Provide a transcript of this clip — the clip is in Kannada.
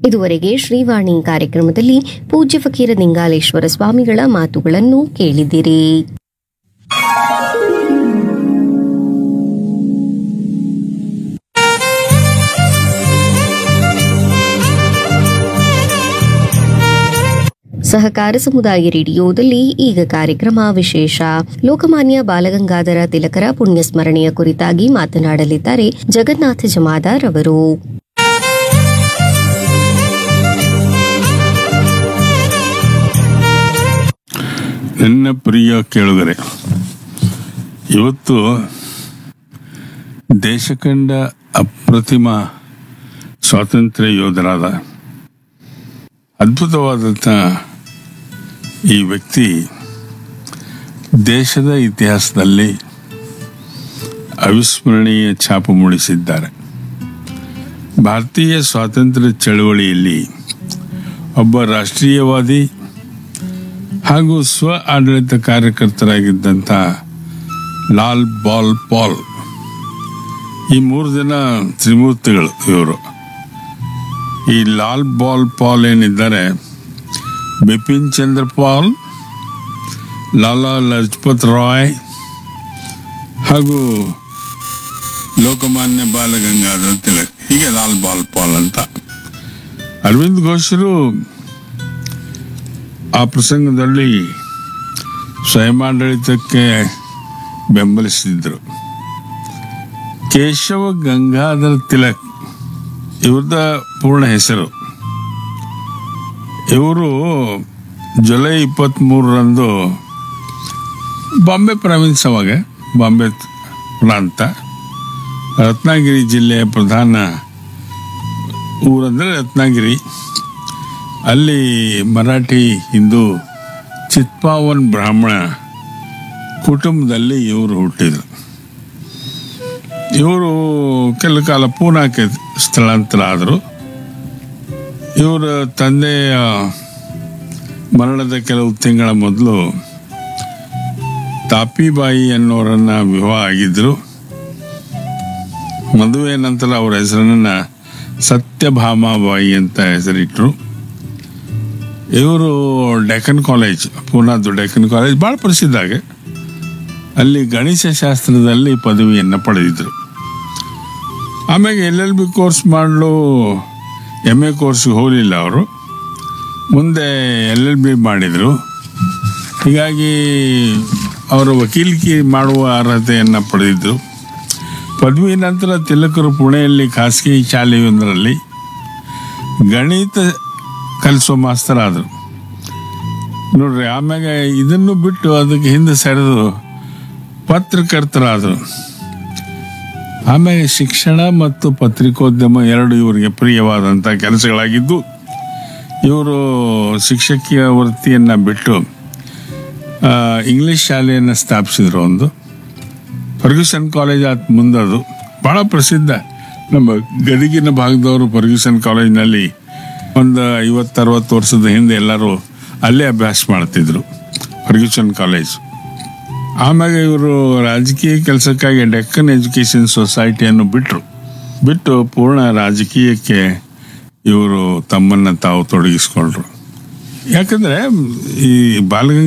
ಇದುವರೆಗೆ ಶ್ರೀವಾಣಿ ಕಾರ್ಯಕ್ರಮದಲ್ಲಿ ಪೂಜ್ಯ ಫಕೀರ ಲಿಂಗಾಲೇಶ್ವರ ಸ್ವಾಮಿಗಳ ಮಾತುಗಳನ್ನು ಕೇಳಿದಿರಿ ಸಹಕಾರ ಸಮುದಾಯ ರೇಡಿಯೋದಲ್ಲಿ ಈಗ ಕಾರ್ಯಕ್ರಮ ವಿಶೇಷ ಲೋಕಮಾನ್ಯ ಬಾಲಗಂಗಾಧರ ತಿಲಕರ ಪುಣ್ಯಸ್ಮರಣೆಯ ಕುರಿತಾಗಿ ಮಾತನಾಡಲಿದ್ದಾರೆ ಜಗನ್ನಾಥ ಜಮಾದಾರ್ ಅವರು ನನ್ನ ಪ್ರಿಯ ಕೇಳುಗರೆ ಇವತ್ತು ದೇಶ ಕಂಡ ಅಪ್ರತಿಮ ಸ್ವಾತಂತ್ರ್ಯ ಯೋಧರಾದ ಅದ್ಭುತವಾದಂಥ ಈ ವ್ಯಕ್ತಿ ದೇಶದ ಇತಿಹಾಸದಲ್ಲಿ ಅವಿಸ್ಮರಣೀಯ ಛಾಪು ಮೂಡಿಸಿದ್ದಾರೆ ಭಾರತೀಯ ಸ್ವಾತಂತ್ರ್ಯ ಚಳವಳಿಯಲ್ಲಿ ಒಬ್ಬ ರಾಷ್ಟ್ರೀಯವಾದಿ ಹಾಗೂ ಸ್ವ ಆಡಳಿತ ಕಾರ್ಯಕರ್ತರಾಗಿದ್ದಂಥ ಲಾಲ್ ಬಾಲ್ ಪಾಲ್ ಈ ಮೂರು ಜನ ತ್ರಿಮೂರ್ತಿಗಳು ಇವರು ಈ ಲಾಲ್ ಬಾಲ್ ಪಾಲ್ ಏನಿದ್ದಾರೆ ಬಿಪಿನ್ ಚಂದ್ರ ಪಾಲ್ ಲಾಲಾ ಲಜಪತ್ ರಾಯ್ ಹಾಗೂ ಲೋಕಮಾನ್ಯ ಬಾಲಗಂಗಾಧರ ತಿಲಕ್ ಹೀಗೆ ಲಾಲ್ ಬಾಲ್ ಪಾಲ್ ಅಂತ ಅರವಿಂದ್ ಘೋಷರು ಆ ಪ್ರಸಂಗದಲ್ಲಿ ಸ್ವಯಮಾಡಳಿತಕ್ಕೆ ಬೆಂಬಲಿಸಿದ್ರು ಕೇಶವ ಗಂಗಾಧರ ತಿಲಕ್ ಇವ್ರದ ಪೂರ್ಣ ಹೆಸರು ಇವರು ಜುಲೈ ಇಪ್ಪತ್ತ್ ಮೂರರಂದು ಬಾಂಬೆ ಪ್ರಾವಿನ್ಸ್ ಅವಾಗ ಬಾಂಬೆ ಪ್ರಾಂತ ರತ್ನಗಿರಿ ಜಿಲ್ಲೆಯ ಪ್ರಧಾನ ಊರಂದ್ರೆ ರತ್ನಗಿರಿ ಅಲ್ಲಿ ಮರಾಠಿ ಹಿಂದೂ ಚಿತ್ಪಾವನ್ ಬ್ರಾಹ್ಮಣ ಕುಟುಂಬದಲ್ಲಿ ಇವರು ಹುಟ್ಟಿದರು ಇವರು ಕೆಲ ಕಾಲ ಪೂನಾಕ್ಕೆ ಸ್ಥಳಾಂತರ ಆದರು ಇವರ ತಂದೆಯ ಮರಣದ ಕೆಲವು ತಿಂಗಳ ಮೊದಲು ತಾಪಿಬಾಯಿ ಅನ್ನೋರನ್ನ ವಿವಾಹ ಆಗಿದ್ರು ಮದುವೆ ನಂತರ ಅವರ ಹೆಸರನ್ನ ಸತ್ಯಭಾಮಾಬಾಯಿ ಅಂತ ಹೆಸರಿಟ್ರು ಇವರು ಡೆಕ್ಕನ್ ಕಾಲೇಜ್ ಪೂನಾದು ಡೆಕ್ಕನ್ ಕಾಲೇಜ್ ಭಾಳ ಪ್ರಸಿದ್ಧ ಆಗ ಅಲ್ಲಿ ಗಣಿತ ಶಾಸ್ತ್ರದಲ್ಲಿ ಪದವಿಯನ್ನು ಪಡೆದಿದ್ರು ಆಮೇಲೆ ಎಲ್ ಎಲ್ ಬಿ ಕೋರ್ಸ್ ಮಾಡಲು ಎಮ್ ಎ ಕೋರ್ಸ್ಗೆ ಹೋಗಲಿಲ್ಲ ಅವರು ಮುಂದೆ ಎಲ್ ಎಲ್ ಬಿ ಮಾಡಿದರು ಹೀಗಾಗಿ ಅವರು ವಕೀಲಿಕೆ ಮಾಡುವ ಅರ್ಹತೆಯನ್ನು ಪಡೆದಿದ್ದರು ಪದವಿ ನಂತರ ತಿಲಕರು ಪುಣೆಯಲ್ಲಿ ಖಾಸಗಿ ಶಾಲೆಯೊಂದರಲ್ಲಿ ಗಣಿತ ಕಲಿಸೋ ಮಾಸ್ತರ್ ಆದರು ನೋಡ್ರಿ ಆಮ್ಯಾಗ ಇದನ್ನು ಬಿಟ್ಟು ಅದಕ್ಕೆ ಹಿಂದೆ ಸರಿದು ಪತ್ರಕರ್ತರಾದರು ಆಮೇಲೆ ಶಿಕ್ಷಣ ಮತ್ತು ಪತ್ರಿಕೋದ್ಯಮ ಎರಡು ಇವರಿಗೆ ಪ್ರಿಯವಾದಂಥ ಕೆಲಸಗಳಾಗಿದ್ದು ಇವರು ಶಿಕ್ಷಕಿಯ ವೃತ್ತಿಯನ್ನು ಬಿಟ್ಟು ಆ, ಇಂಗ್ಲಿಷ್ ಶಾಲೆಯನ್ನು ಸ್ಥಾಪಿಸಿದ್ರು ಒಂದು ಫರ್ಗ್ಯೂಸನ್ ಕಾಲೇಜ್ ಆದ ಮುಂದದು ಭಾಳ ಪ್ರಸಿದ್ಧ ನಮ್ಮ ಗದಗಿನ ಭಾಗದವರು ಫರ್ಗ್ಯೂಸನ್ ಕಾಲೇಜ್ನಲ್ಲಿ ಒಂದು ಐವತ್ತರವತ್ತು ವರ್ಷದ ಹಿಂದೆ ಎಲ್ಲರೂ ಅಲ್ಲೇ ಅಭ್ಯಾಸ ಮಾಡ್ತಿದ್ರು ಫರ್ಗ್ಯೂಸನ್ ಕಾಲೇಜ್ ಆಮ್ಯಾಗ ಇವರು ರಾಜಕೀಯ ಕೆಲಸಕ್ಕಾಗಿ ಡೆಕ್ಕನ್ ಎಜುಕೇಷನ್ ಸೊಸೈಟಿಯನ್ನು ಬಿಟ್ಟರು ಬಿಟ್ಟು ಪೂರ್ಣ ರಾಜಕೀಯಕ್ಕೆ ಇವರು ತಮ್ಮನ್ನು ತಾವು ತೊಡಗಿಸ್ಕೊಂಡ್ರು ಯಾಕಂದ್ರೆ ಈ ಬಾಲಗಂಗಾಧರ